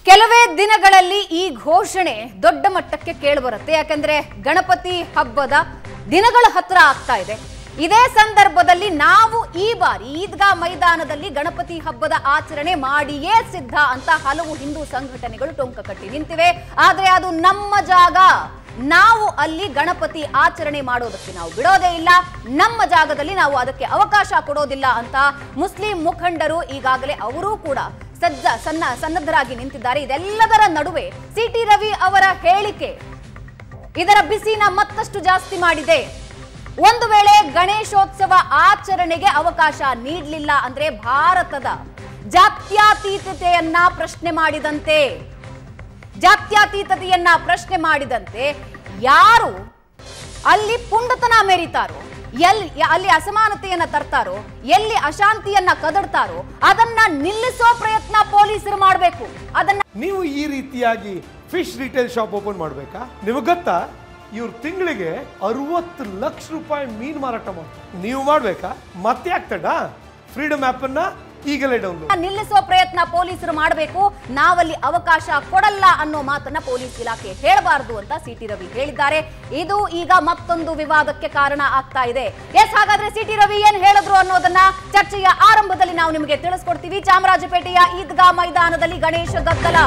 ಕೆಲವೇ ದಿನಗಳಲ್ಲಿ ಈ ಘೋಷಣೆ ದೊಡ್ಡ ಮಟ್ಟಕ್ಕೆ ಕೇಳಿಬರುತ್ತೆ ಯಾಕಂದ್ರೆ ಗಣಪತಿ ಹಬ್ಬದ ದಿನಗಳ ಹತ್ರ ಆಗ್ತಾ ಇದೆ ಇದೇ ಸಂದರ್ಭದಲ್ಲಿ ನಾವು ಈ ಬಾರಿ ಈದ್ಗಾ ಮೈದಾನದಲ್ಲಿ ಗಣಪತಿ ಹಬ್ಬದ ಆಚರಣೆ ಮಾಡಿಯೇ ಸಿದ್ಧ ಅಂತ ಹಲವು ಹಿಂದೂ ಸಂಘಟನೆಗಳು ಟೊಂಕ ಕಟ್ಟಿ ನಿಂತಿವೆ ಆದ್ರೆ ಅದು ನಮ್ಮ ಜಾಗ ನಾವು ಅಲ್ಲಿ ಗಣಪತಿ ಆಚರಣೆ ಮಾಡೋದಕ್ಕೆ ನಾವು ಬಿಡೋದೇ ಇಲ್ಲ ನಮ್ಮ ಜಾಗದಲ್ಲಿ ನಾವು ಅದಕ್ಕೆ ಅವಕಾಶ ಕೊಡೋದಿಲ್ಲ ಅಂತ ಮುಸ್ಲಿಂ ಮುಖಂಡರು ಈಗಾಗಲೇ ಅವರೂ ಕೂಡ ಸಜ್ಜ ಸನ್ನ ಸನ್ನದ್ಧರಾಗಿ ನಿಂತಿದ್ದಾರೆ ಇದೆಲ್ಲದರ ನಡುವೆ ಸಿಟಿ ರವಿ ಅವರ ಹೇಳಿಕೆ ಇದರ ಬಿಸಿನ ಮತ್ತಷ್ಟು ಜಾಸ್ತಿ ಮಾಡಿದೆ ಒಂದು ವೇಳೆ ಗಣೇಶೋತ್ಸವ ಆಚರಣೆಗೆ ಅವಕಾಶ ನೀಡಲಿಲ್ಲ ಅಂದ್ರೆ ಭಾರತದ ಜಾತ್ಯತೀತತೆಯನ್ನ ಪ್ರಶ್ನೆ ಮಾಡಿದಂತೆ ಜಾತ್ಯತೀತತೆಯನ್ನ ಪ್ರಶ್ನೆ ಮಾಡಿದಂತೆ ಯಾರು ಅಲ್ಲಿ ಪುಂಡತನ ಮೆರಿತಾರೋ ಎಲ್ಲಿ ಅಲ್ಲಿ ಅಸಮಾನತೆಯನ್ನ ತರ್ತಾರೋ ಎಲ್ಲಿ ಅಶಾಂತಿಯನ್ನ ಕದಡ್ತಾರೋ ಅದನ್ನ ನಿಲ್ಲಿಸೋ ಪ್ರಯತ್ನ ಪೊಲೀಸರು ಮಾಡಬೇಕು ಅದನ್ನ ನೀವು ಈ ರೀತಿಯಾಗಿ ಫಿಶ್ ರಿಟೇಲ್ ಶಾಪ್ ಓಪನ್ ಮಾಡಬೇಕಾ ನಿಮಗೆ ಗೊತ್ತಾ ಇವ್ರು ತಿಂಗಳಿಗೆ ಅರವತ್ತು ಲಕ್ಷ ರೂಪಾಯಿ ಮೀನು ಮಾರಾಟ ಮಾಡ್ತಾರೆ ನೀವು ಮಾಡ್ಬೇಕಾ ಮತ್ತೆ ಆಗ್ತಡ ಫ್ರೀಡಮ್ ಆ್ಯಪ್ ಅನ್ನ ಈಗಲೇ ಡೌನ್ಲೋಡ್ ನಿಲ್ಲಿಸೋ ಪ್ರಯತ್ನ ಪೊಲೀಸರು ಮಾಡಬೇಕು ನಾವಲ್ಲಿ ಅವಕಾಶ ಕೊಡಲ್ಲ ಅನ್ನೋ ಮಾತನ್ನ ಪೊಲೀಸ್ ಇಲಾಖೆ ಹೇಳಬಾರದು ಅಂತ ಸಿಟಿ ರವಿ ಹೇಳಿದ್ದಾರೆ ಇದು ಈಗ ಮತ್ತೊಂದು ವಿವಾದಕ್ಕೆ ಕಾರಣ ಆಗ್ತಾ ಇದೆ ಎಸ್ ಹಾಗಾದ್ರೆ ಸಿಟಿ ರವಿ ಏನ್ ಹೇಳಿದ್ರು ಅನ್ನೋದನ್ನ ಚರ್ಚೆಯ ಆರಂಭದಲ್ಲಿ ನಾವು ನಿಮಗೆ ತಿಳಿಸ್ಕೊಡ್ತೀವಿ ಚಾಮರಾಜಪೇಟೆಯ ಈದ್ಗಾ ಮೈದಾನದಲ್ಲಿ ಗಣೇಶ ಗದ್ದಲ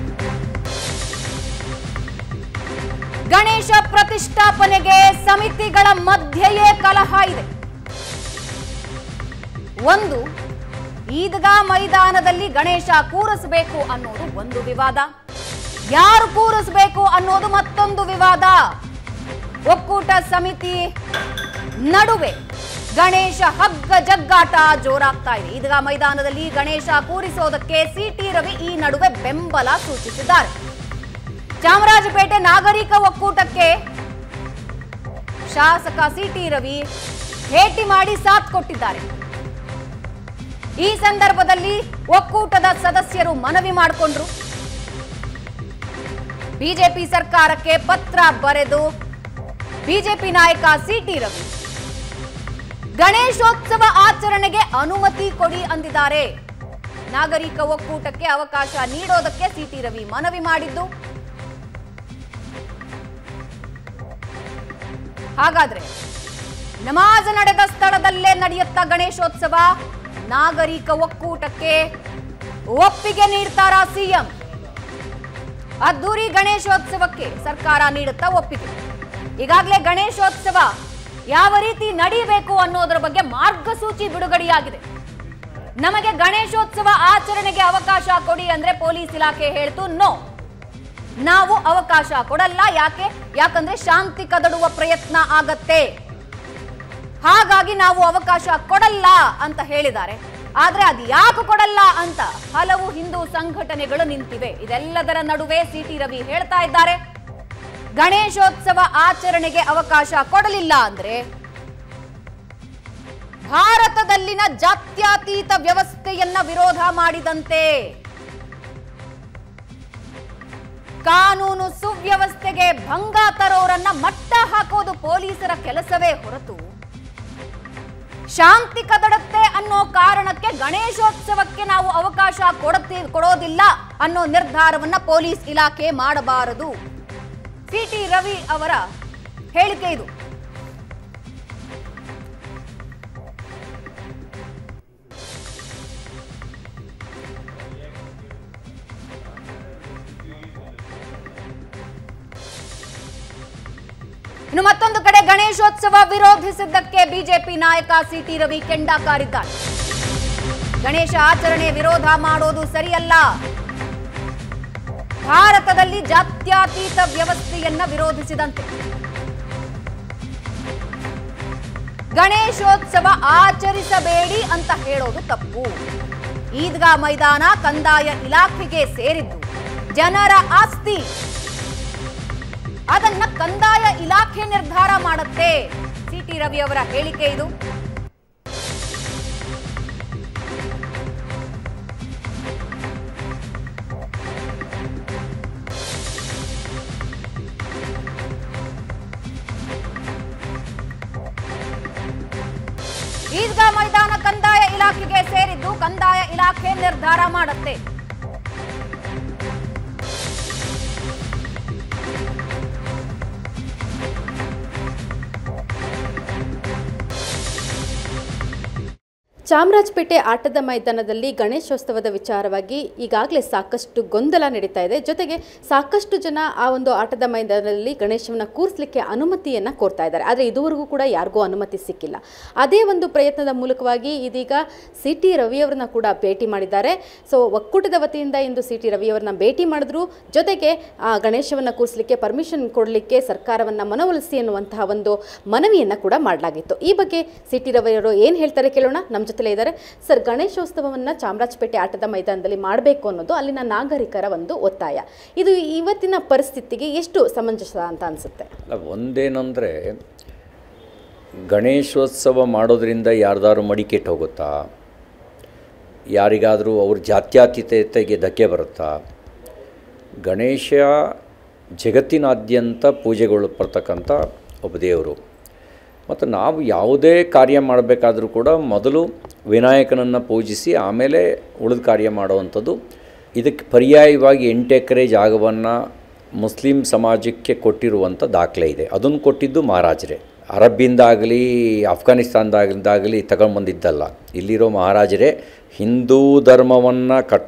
ಗಣೇಶ ಪ್ರತಿಷ್ಠಾಪನೆಗೆ ಸಮಿತಿಗಳ ಮಧ್ಯೆಯೇ ಕಲಹ ಇದೆ ಒಂದು ಈದ್ಗಾ ಮೈದಾನದಲ್ಲಿ ಗಣೇಶ ಕೂರಿಸಬೇಕು ಅನ್ನೋದು ಒಂದು ವಿವಾದ ಯಾರು ಕೂರಿಸಬೇಕು ಅನ್ನೋದು ಮತ್ತೊಂದು ವಿವಾದ ಒಕ್ಕೂಟ ಸಮಿತಿ ನಡುವೆ ಗಣೇಶ ಹಗ್ಗ ಜಗ್ಗಾಟ ಜೋರಾಗ್ತಾ ಇದೆ ಈದ್ಗಾ ಮೈದಾನದಲ್ಲಿ ಗಣೇಶ ಕೂರಿಸೋದಕ್ಕೆ ಸಿಟಿ ರವಿ ಈ ನಡುವೆ ಬೆಂಬಲ ಸೂಚಿಸಿದ್ದಾರೆ ಚಾಮರಾಜಪೇಟೆ ನಾಗರಿಕ ಒಕ್ಕೂಟಕ್ಕೆ ಶಾಸಕ ಸಿಟಿ ರವಿ ಭೇಟಿ ಮಾಡಿ ಸಾಥ್ ಕೊಟ್ಟಿದ್ದಾರೆ ಈ ಸಂದರ್ಭದಲ್ಲಿ ಒಕ್ಕೂಟದ ಸದಸ್ಯರು ಮನವಿ ಮಾಡಿಕೊಂಡ್ರು ಬಿಜೆಪಿ ಸರ್ಕಾರಕ್ಕೆ ಪತ್ರ ಬರೆದು ಬಿಜೆಪಿ ನಾಯಕ ಸಿಟಿ ರವಿ ಗಣೇಶೋತ್ಸವ ಆಚರಣೆಗೆ ಅನುಮತಿ ಕೊಡಿ ಅಂದಿದ್ದಾರೆ ನಾಗರಿಕ ಒಕ್ಕೂಟಕ್ಕೆ ಅವಕಾಶ ನೀಡೋದಕ್ಕೆ ಸಿಟಿ ರವಿ ಮನವಿ ಮಾಡಿದ್ದು ಹಾಗಾದ್ರೆ ನಮಾಜ್ ನಡೆದ ಸ್ಥಳದಲ್ಲೇ ನಡೆಯುತ್ತ ಗಣೇಶೋತ್ಸವ ನಾಗರಿಕ ಒಕ್ಕೂಟಕ್ಕೆ ಒಪ್ಪಿಗೆ ನೀಡ್ತಾರಾ ಸಿಎಂ ಅದ್ದೂರಿ ಗಣೇಶೋತ್ಸವಕ್ಕೆ ಸರ್ಕಾರ ನೀಡುತ್ತಾ ಒಪ್ಪಿಗೆ ಈಗಾಗಲೇ ಗಣೇಶೋತ್ಸವ ಯಾವ ರೀತಿ ನಡೀಬೇಕು ಅನ್ನೋದರ ಬಗ್ಗೆ ಮಾರ್ಗಸೂಚಿ ಬಿಡುಗಡೆಯಾಗಿದೆ ನಮಗೆ ಗಣೇಶೋತ್ಸವ ಆಚರಣೆಗೆ ಅವಕಾಶ ಕೊಡಿ ಅಂದ್ರೆ ಪೊಲೀಸ್ ಇಲಾಖೆ ಹೇಳ್ತು ನೋ ನಾವು ಅವಕಾಶ ಕೊಡಲ್ಲ ಯಾಕೆ ಯಾಕಂದ್ರೆ ಶಾಂತಿ ಕದಡುವ ಪ್ರಯತ್ನ ಆಗತ್ತೆ ಹಾಗಾಗಿ ನಾವು ಅವಕಾಶ ಕೊಡಲ್ಲ ಅಂತ ಹೇಳಿದ್ದಾರೆ ಆದ್ರೆ ಅದು ಯಾಕೆ ಕೊಡಲ್ಲ ಅಂತ ಹಲವು ಹಿಂದೂ ಸಂಘಟನೆಗಳು ನಿಂತಿವೆ ಇದೆಲ್ಲದರ ನಡುವೆ ಸಿಟಿ ರವಿ ಹೇಳ್ತಾ ಇದ್ದಾರೆ ಗಣೇಶೋತ್ಸವ ಆಚರಣೆಗೆ ಅವಕಾಶ ಕೊಡಲಿಲ್ಲ ಅಂದ್ರೆ ಭಾರತದಲ್ಲಿನ ಜಾತ್ಯತೀತ ವ್ಯವಸ್ಥೆಯನ್ನ ವಿರೋಧ ಮಾಡಿದಂತೆ ಕಾನೂನು ಸುವ್ಯವಸ್ಥೆಗೆ ಭಂಗ ತರೋರನ್ನ ಮಟ್ಟ ಹಾಕೋದು ಪೊಲೀಸರ ಕೆಲಸವೇ ಹೊರತು ಶಾಂತಿ ಕದಡತ್ತೆ ಅನ್ನೋ ಕಾರಣಕ್ಕೆ ಗಣೇಶೋತ್ಸವಕ್ಕೆ ನಾವು ಅವಕಾಶ ಕೊಡತಿ ಕೊಡೋದಿಲ್ಲ ಅನ್ನೋ ನಿರ್ಧಾರವನ್ನ ಪೊಲೀಸ್ ಇಲಾಖೆ ಮಾಡಬಾರದು ಸಿಟಿ ರವಿ ಅವರ ಹೇಳಿಕೆ ಇದು ಇನ್ನು ಮತ್ತೊಂದು ಕಡೆ ಗಣೇಶೋತ್ಸವ ವಿರೋಧಿಸಿದ್ದಕ್ಕೆ ಬಿಜೆಪಿ ನಾಯಕ ಸಿಟಿ ರವಿ ಕೆಂಡ ಕಾರಿದ್ದಾರೆ ಗಣೇಶ ಆಚರಣೆ ವಿರೋಧ ಮಾಡೋದು ಸರಿಯಲ್ಲ ಭಾರತದಲ್ಲಿ ಜಾತ್ಯತೀತ ವ್ಯವಸ್ಥೆಯನ್ನ ವಿರೋಧಿಸಿದಂತೆ ಗಣೇಶೋತ್ಸವ ಆಚರಿಸಬೇಡಿ ಅಂತ ಹೇಳೋದು ತಪ್ಪು ಈದ್ಗಾ ಮೈದಾನ ಕಂದಾಯ ಇಲಾಖೆಗೆ ಸೇರಿದ್ದು ಜನರ ಆಸ್ತಿ ಅದನ್ನ ಕಂದಾಯ ಇಲಾಖೆ ನಿರ್ಧಾರ ಮಾಡುತ್ತೆ ಸಿಟಿ ರವಿ ಅವರ ಹೇಳಿಕೆ ಇದು ಈದ್ಗಾ ಮೈದಾನ ಕಂದಾಯ ಇಲಾಖೆಗೆ ಸೇರಿದ್ದು ಕಂದಾಯ ಇಲಾಖೆ ನಿರ್ಧಾರ ಮಾಡುತ್ತೆ ಚಾಮರಾಜಪೇಟೆ ಆಟದ ಮೈದಾನದಲ್ಲಿ ಗಣೇಶೋತ್ಸವದ ವಿಚಾರವಾಗಿ ಈಗಾಗಲೇ ಸಾಕಷ್ಟು ಗೊಂದಲ ನಡೀತಾ ಇದೆ ಜೊತೆಗೆ ಸಾಕಷ್ಟು ಜನ ಆ ಒಂದು ಆಟದ ಮೈದಾನದಲ್ಲಿ ಗಣೇಶವನ್ನ ಕೂರಿಸಲಿಕ್ಕೆ ಅನುಮತಿಯನ್ನು ಕೋರ್ತಾ ಇದ್ದಾರೆ ಆದರೆ ಇದುವರೆಗೂ ಕೂಡ ಯಾರಿಗೂ ಅನುಮತಿ ಸಿಕ್ಕಿಲ್ಲ ಅದೇ ಒಂದು ಪ್ರಯತ್ನದ ಮೂಲಕವಾಗಿ ಇದೀಗ ಸಿ ಟಿ ರವಿಯವರನ್ನ ಕೂಡ ಭೇಟಿ ಮಾಡಿದ್ದಾರೆ ಸೊ ಒಕ್ಕೂಟದ ವತಿಯಿಂದ ಇಂದು ಸಿ ಟಿ ರವಿಯವರನ್ನ ಭೇಟಿ ಮಾಡಿದ್ರು ಜೊತೆಗೆ ಆ ಗಣೇಶವನ್ನ ಕೂರಿಸಲಿಕ್ಕೆ ಪರ್ಮಿಷನ್ ಕೊಡಲಿಕ್ಕೆ ಸರ್ಕಾರವನ್ನ ಮನವೊಲಿಸಿ ಎನ್ನುವಂತಹ ಒಂದು ಮನವಿಯನ್ನ ಕೂಡ ಮಾಡಲಾಗಿತ್ತು ಈ ಬಗ್ಗೆ ಸಿ ಟಿ ರವಿಯವರು ಏನು ಹೇಳ್ತಾರೆ ಕೇಳೋಣ ನಮ್ಮ ಜೊತೆಲೇ ಇದ್ದಾರೆ ಸರ್ ಗಣೇಶೋತ್ಸವವನ್ನ ಚಾಮರಾಜಪೇಟೆ ಆಟದ ಮೈದಾನದಲ್ಲಿ ಮಾಡಬೇಕು ಅನ್ನೋದು ಅಲ್ಲಿನ ನಾಗರಿಕರ ಒಂದು ಒತ್ತಾಯ ಇದು ಇವತ್ತಿನ ಪರಿಸ್ಥಿತಿಗೆ ಎಷ್ಟು ಸಮಂಜಸ ಅಂತ ಅನಿಸುತ್ತೆ ಅಲ್ಲ ಒಂದೇನಂದರೆ ಗಣೇಶೋತ್ಸವ ಮಾಡೋದ್ರಿಂದ ಯಾರ್ದಾರು ಮಡಿ ಕೆಟ್ಟು ಹೋಗುತ್ತಾ ಯಾರಿಗಾದರೂ ಅವ್ರ ಜಾತ್ಯತೀತತೆಗೆ ಧಕ್ಕೆ ಬರುತ್ತಾ ಗಣೇಶ ಜಗತ್ತಿನಾದ್ಯಂತ ಪೂಜೆಗೊಳಪಡ್ತಕ್ಕಂಥ ಒಬ್ಬ ದೇವರು ಮತ್ತು ನಾವು ಯಾವುದೇ ಕಾರ್ಯ ಮಾಡಬೇಕಾದ್ರೂ ಕೂಡ ಮೊದಲು ವಿನಾಯಕನನ್ನು ಪೂಜಿಸಿ ಆಮೇಲೆ ಉಳಿದ ಕಾರ್ಯ ಮಾಡುವಂಥದ್ದು ಇದಕ್ಕೆ ಪರ್ಯಾಯವಾಗಿ ಎಂಟು ಎಕರೆ ಜಾಗವನ್ನು ಮುಸ್ಲಿಂ ಸಮಾಜಕ್ಕೆ ಕೊಟ್ಟಿರುವಂಥ ದಾಖಲೆ ಇದೆ ಅದನ್ನು ಕೊಟ್ಟಿದ್ದು ಮಹಾರಾಜರೇ ಅರಬ್ಬಿಂದಾಗಲಿ ಅಫ್ಘಾನಿಸ್ತಾನದಾಗಲಿ ತಗೊಂಡ್ಬಂದಿದ್ದಲ್ಲ ಇಲ್ಲಿರೋ ಮಹಾರಾಜರೇ ಹಿಂದೂ ಧರ್ಮವನ್ನು ಕಟ್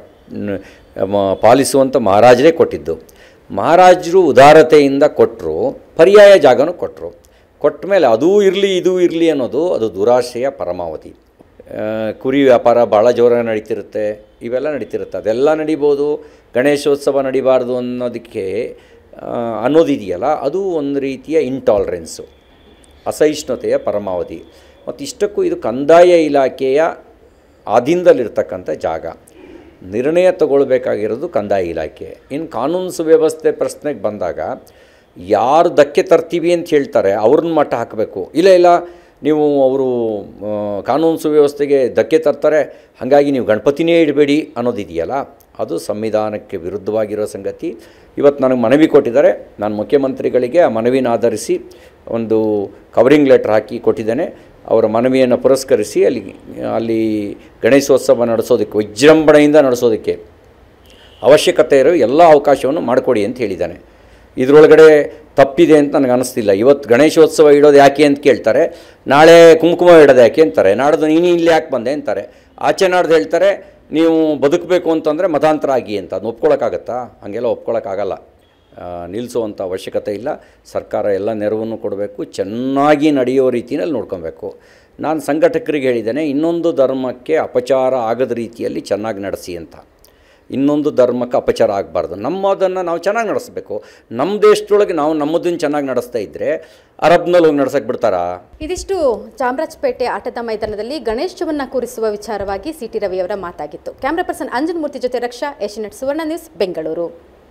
ಮ- ಪಾಲಿಸುವಂಥ ಮಹಾರಾಜರೇ ಕೊಟ್ಟಿದ್ದು ಮಹಾರಾಜರು ಉದಾರತೆಯಿಂದ ಕೊಟ್ಟರು ಪರ್ಯಾಯ ಜಾಗನೂ ಕೊಟ್ಟರು ಕೊಟ್ಟ ಮೇಲೆ ಅದೂ ಇರಲಿ ಇದೂ ಇರಲಿ ಅನ್ನೋದು ಅದು ದುರಾಶೆಯ ಪರಮಾವಧಿ ಆ, ಕುರಿ ವ್ಯಾಪಾರ ಭಾಳ ಜೋರಾಗಿ ನಡೀತಿರುತ್ತೆ ಇವೆಲ್ಲ ನಡೀತಿರುತ್ತೆ ಅದೆಲ್ಲ ನಡಿಬೋದು ಗಣೇಶೋತ್ಸವ ನಡಿಬಾರ್ದು ಅನ್ನೋದಕ್ಕೆ ಆ, ಅನ್ನೋದಿದೆಯಲ್ಲ ಅದು ಒಂದು ರೀತಿಯ ಇಂಟಾಲರೆನ್ಸು ಅಸಹಿಷ್ಣುತೆಯ ಪರಮಾವಧಿ ಮತ್ತು ಇಷ್ಟಕ್ಕೂ ಇದು ಕಂದಾಯ ಇಲಾಖೆಯ ಆಧೀನದಲ್ಲಿರ್ತಕ್ಕಂಥ ಜಾಗ ನಿರ್ಣಯ ತಗೊಳ್ಬೇಕಾಗಿರೋದು ಕಂದಾಯ ಇಲಾಖೆ ಇನ್ನು ಕಾನೂನು ಸುವ್ಯವಸ್ಥೆ ಪ್ರಶ್ನೆಗೆ ಬಂದಾಗ ಯಾರು ಧಕ್ಕೆ ತರ್ತೀವಿ ಅಂತ ಹೇಳ್ತಾರೆ ಅವ್ರನ್ನ ಮಟ್ಟ ಹಾಕಬೇಕು ಇಲ್ಲ ಇಲ್ಲ ನೀವು ಅವರು ಆ, ಕಾನೂನು ಸುವ್ಯವಸ್ಥೆಗೆ ಧಕ್ಕೆ ತರ್ತಾರೆ ಹಾಗಾಗಿ ನೀವು ಗಣಪತಿನೇ ಇಡಬೇಡಿ ಅನ್ನೋದಿದೆಯಲ್ಲ ಅದು ಸಂವಿಧಾನಕ್ಕೆ ವಿರುದ್ಧವಾಗಿರೋ ಸಂಗತಿ ಇವತ್ತು ನನಗೆ ಮನವಿ ಕೊಟ್ಟಿದ್ದಾರೆ ನಾನು ಮುಖ್ಯಮಂತ್ರಿಗಳಿಗೆ ಆ ಮನವಿನ ಆಧರಿಸಿ ಒಂದು ಕವರಿಂಗ್ ಲೆಟ್ರ್ ಹಾಕಿ ಕೊಟ್ಟಿದ್ದೇನೆ ಅವರ ಮನವಿಯನ್ನು ಪುರಸ್ಕರಿಸಿ ಅಲ್ಲಿ ಅಲ್ಲಿ ಗಣೇಶೋತ್ಸವ ನಡೆಸೋದಕ್ಕೆ ವಿಜೃಂಭಣೆಯಿಂದ ನಡೆಸೋದಕ್ಕೆ ಅವಶ್ಯಕತೆ ಇರೋ ಎಲ್ಲ ಅವಕಾಶವನ್ನು ಮಾಡಿಕೊಡಿ ಅಂತ ಹೇಳಿದ್ದಾನೆ ಇದರೊಳಗಡೆ ತಪ್ಪಿದೆ ಅಂತ ನನಗೆ ಅನಿಸ್ತಿಲ್ಲ ಇವತ್ತು ಗಣೇಶೋತ್ಸವ ಇಡೋದು ಯಾಕೆ ಅಂತ ಕೇಳ್ತಾರೆ ನಾಳೆ ಕುಂಕುಮ ಇಡೋದು ಯಾಕೆ ಅಂತಾರೆ ನಾಡ್ದು ನೀನು ಇಲ್ಲಿ ಯಾಕೆ ಬಂದೆ ಅಂತಾರೆ ಆಚೆ ನಾಡ್ದು ಹೇಳ್ತಾರೆ ನೀವು ಬದುಕಬೇಕು ಅಂತಂದರೆ ಮತಾಂತರ ಆಗಿ ಅಂತ ಅದನ್ನ ಒಪ್ಕೊಳಕ್ಕಾಗತ್ತಾ ಹಾಗೆಲ್ಲ ಒಪ್ಕೊಳಕ್ಕಾಗಲ್ಲ ಆ, ನಿಲ್ಲಿಸುವಂಥ ಅವಶ್ಯಕತೆ ಇಲ್ಲ ಸರ್ಕಾರ ಎಲ್ಲ ನೆರವನ್ನು ಕೊಡಬೇಕು ಚೆನ್ನಾಗಿ ನಡೆಯೋ ರೀತಿಯಲ್ಲಿ ನೋಡ್ಕೊಬೇಕು ನಾನು ಸಂಘಟಕರಿಗೆ ಹೇಳಿದ್ದೇನೆ ಇನ್ನೊಂದು ಧರ್ಮಕ್ಕೆ ಅಪಚಾರ ಆಗದ ರೀತಿಯಲ್ಲಿ ಚೆನ್ನಾಗಿ ನಡೆಸಿ ಅಂತ ಇನ್ನೊಂದು ಧರ್ಮಕ್ಕೆ ಅಪಚಾರ ಆಗಬಾರ್ದು ನಮ್ಮದನ್ನು ನಾವು ಚೆನ್ನಾಗಿ ನಡೆಸಬೇಕು ನಮ್ಮ ದೇಶದೊಳಗೆ ನಾವು ನಮ್ಮದನ್ನು ಚೆನ್ನಾಗಿ ನಡೆಸ್ತಾ ಇದ್ದರೆ ಅರಬ್ನಲ್ಲಿ ಹೋಗಿ ನಡ್ಸಕ್ಕೆ ಬಿಡ್ತಾರಾ ಇದಿಷ್ಟು ಚಾಮರಾಜಪೇಟೆ ಆಟದ ಮೈದಾನದಲ್ಲಿ ಗಣೇಶವನ್ನ ಕೂರಿಸುವ ವಿಚಾರವಾಗಿ ಸಿ ಟಿ ರವಿಯವರ ಮಾತಾಗಿತ್ತು ಕ್ಯಾಮ್ರಾ ಪರ್ಸನ್ ಅಂಜನ್ಮೂರ್ತಿ ಜೊತೆ ರಕ್ಷಾ ಏಷ್ಯಾನೆಟ್ ಸುವರ್ಣ ನ್ಯೂಸ್ ಬೆಂಗಳೂರು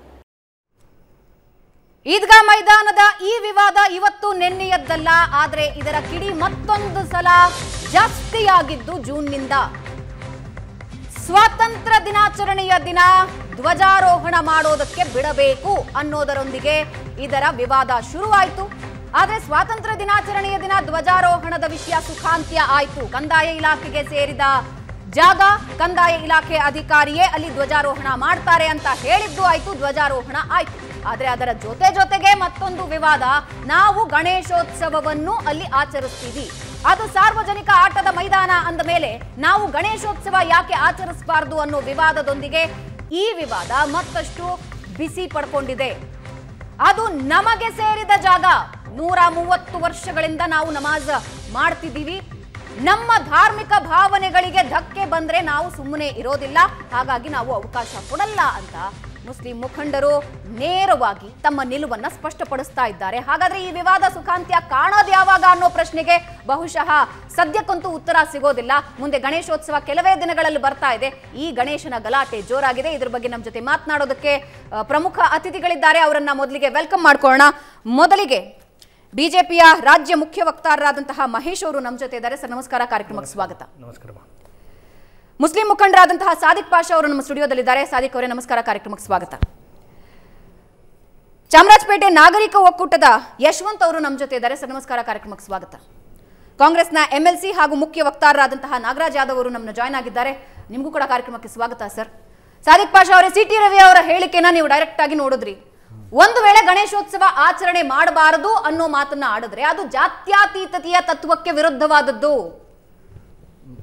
ಈದ್ಗಾ ಮೈದಾನದ ಈ ವಿವಾದ ಇವತ್ತು ನಿನ್ನೆಯದ್ದಲ್ಲ ಆದ್ರೆ ಇದರ ಕಿಡಿ ಮತ್ತೊಂದು ಸಲ ಜಾಸ್ತಿಯಾಗಿದ್ದು ಜೂನ್ನಿಂದ ಸ್ವಾತಂತ್ರ್ಯ ದಿನಾಚರಣೆಯ ದಿನ ಧ್ವಜಾರೋಹಣ ಮಾಡೋದಕ್ಕೆ ಬಿಡಬೇಕು ಅನ್ನೋದರೊಂದಿಗೆ ಇದರ ವಿವಾದ ಶುರುವಾಯಿತು ಆದ್ರೆ ಸ್ವಾತಂತ್ರ್ಯ ದಿನಾಚರಣೆಯ ದಿನ ಧ್ವಜಾರೋಹಣದ ವಿಷಯ ಸುಖಾಂತ್ಯ ಆಯ್ತು ಕಂದಾಯ ಇಲಾಖೆಗೆ ಸೇರಿದ ಜಾಗ ಕಂದಾಯ ಇಲಾಖೆ ಅಧಿಕಾರಿಯೇ ಅಲ್ಲಿ ಧ್ವಜಾರೋಹಣ ಮಾಡ್ತಾರೆ ಅಂತ ಹೇಳಿದ್ದು ಆಯ್ತು ಧ್ವಜಾರೋಹಣ ಆಯ್ತು ಆದ್ರೆ ಅದರ ಜೊತೆ ಜೊತೆಗೆ ಮತ್ತೊಂದು ವಿವಾದ ನಾವು ಗಣೇಶೋತ್ಸವವನ್ನು ಅಲ್ಲಿ ಆಚರಿಸ್ತೀವಿ ಅದು ಸಾರ್ವಜನಿಕ ಆಟದ ಮೈದಾನ ಅಂದ ಮೇಲೆ ನಾವು ಗಣೇಶೋತ್ಸವ ಯಾಕೆ ಆಚರಿಸಬಾರದು ಅನ್ನೋ ವಿವಾದದೊಂದಿಗೆ ಈ ವಿವಾದ ಮತ್ತಷ್ಟು ಬಿಸಿ ಪಡ್ಕೊಂಡಿದೆ ಅದು ನಮಗೆ ಸೇರಿದ ಜಾಗ ನೂರ ಮೂವತ್ತು ವರ್ಷಗಳಿಂದ ನಾವು ನಮಾಜ್ ಮಾಡ್ತಿದ್ದೀವಿ ನಮ್ಮ ಧಾರ್ಮಿಕ ಭಾವನೆಗಳಿಗೆ ಧಕ್ಕೆ ಬಂದ್ರೆ ನಾವು ಸುಮ್ಮನೆ ಇರೋದಿಲ್ಲ ಹಾಗಾಗಿ ನಾವು ಅವಕಾಶ ಕೊಡಲ್ಲ ಅಂತ ಮುಸ್ಲಿಂ ಮುಖಂಡರು ನೇರವಾಗಿ ತಮ್ಮ ನಿಲುವನ್ನ ಸ್ಪಷ್ಟಪಡಿಸ್ತಾ ಇದ್ದಾರೆ ಹಾಗಾದ್ರೆ ಈ ವಿವಾದ ಸುಖಾಂತ್ಯ ಕಾಣೋದು ಯಾವಾಗ ಅನ್ನೋ ಪ್ರಶ್ನೆಗೆ ಬಹುಶಃ ಸದ್ಯಕ್ಕಂತೂ ಉತ್ತರ ಸಿಗೋದಿಲ್ಲ ಮುಂದೆ ಗಣೇಶೋತ್ಸವ ಕೆಲವೇ ದಿನಗಳಲ್ಲಿ ಬರ್ತಾ ಇದೆ ಈ ಗಣೇಶನ ಗಲಾಟೆ ಜೋರಾಗಿದೆ ಇದ್ರ ಬಗ್ಗೆ ನಮ್ಮ ಜೊತೆ ಮಾತನಾಡೋದಕ್ಕೆ ಆ, ಪ್ರಮುಖ ಅತಿಥಿಗಳಿದ್ದಾರೆ ಅವರನ್ನ ಮೊದಲಿಗೆ ವೆಲ್ಕಮ್ ಮಾಡ್ಕೊಳ್ಳೋಣ ಮೊದಲಿಗೆ ಬಿಜೆಪಿಯ ರಾಜ್ಯ ಮುಖ್ಯ ವಕ್ತಾರರಾದಂತಹ ಮಹೇಶ್ ಅವರು ನಮ್ಮ ಜೊತೆ ಇದ್ದಾರೆ ಸರ್ ನಮಸ್ಕಾರ ಕಾರ್ಯಕ್ರಮಕ್ಕೆ ಸ್ವಾಗತ ನಮಸ್ಕಾರ ಮುಸ್ಲಿಂ ಮುಖಂಡರಾದಂತಹ ಸಾದಿಕ್ ಪಾಷಾ ಅವರು ನಮ್ಮ ಸ್ಟುಡಿಯೋದಲ್ಲಿದ್ದಾರೆ ಸಾದಿಕ್ ಅವರೇ ನಮಸ್ಕಾರ ಕಾರ್ಯಕ್ರಮಕ್ಕೆ ಸ್ವಾಗತ ಚಾಮರಾಜಪೇಟೆ ನಾಗರಿಕ ಒಕ್ಕೂಟದ ಯಶವಂತ್ ಅವರು ನಮ್ಮ ಜೊತೆ ಇದ್ದಾರೆ ಸರ್ ನಮಸ್ಕಾರ ಕಾರ್ಯಕ್ರಮಕ್ಕೆ ಸ್ವಾಗತ ಕಾಂಗ್ರೆಸ್ನ ಎಂಎಲ್ಸಿ ಹಾಗೂ ಮುಖ್ಯ ವಕ್ತಾರರಾದಂತಹ ನಾಗರಾಜ್ ಯಾದವ್ ಅವರು ನಮ್ಮನ್ನ ಜಾಯ್ನ್ ಆಗಿದ್ದಾರೆ ನಿಮಗೂ ಕೂಡ ಕಾರ್ಯಕ್ರಮಕ್ಕೆ ಸ್ವಾಗತ ಸರ್ ಸಾದಿಕ್ ಪಾಷಾ ಅವರೇ ಸಿ ಟಿ ರವಿ ಅವರ ಹೇಳಿಕೆನ ನೀವು ಡೈರೆಕ್ಟ್ ಆಗಿ ನೋಡಿದ್ರಿ ಒಂದು ವೇಳೆ ಗಣೇಶೋತ್ಸವ ಆಚರಣೆ ಮಾಡಬಾರದು ಅನ್ನೋ ಮಾತನ್ನ ಆಡಿದ್ರೆ ಅದು ಜಾತ್ಯತೀತತೆಯ ತತ್ವಕ್ಕೆ ವಿರುದ್ಧವಾದದ್ದು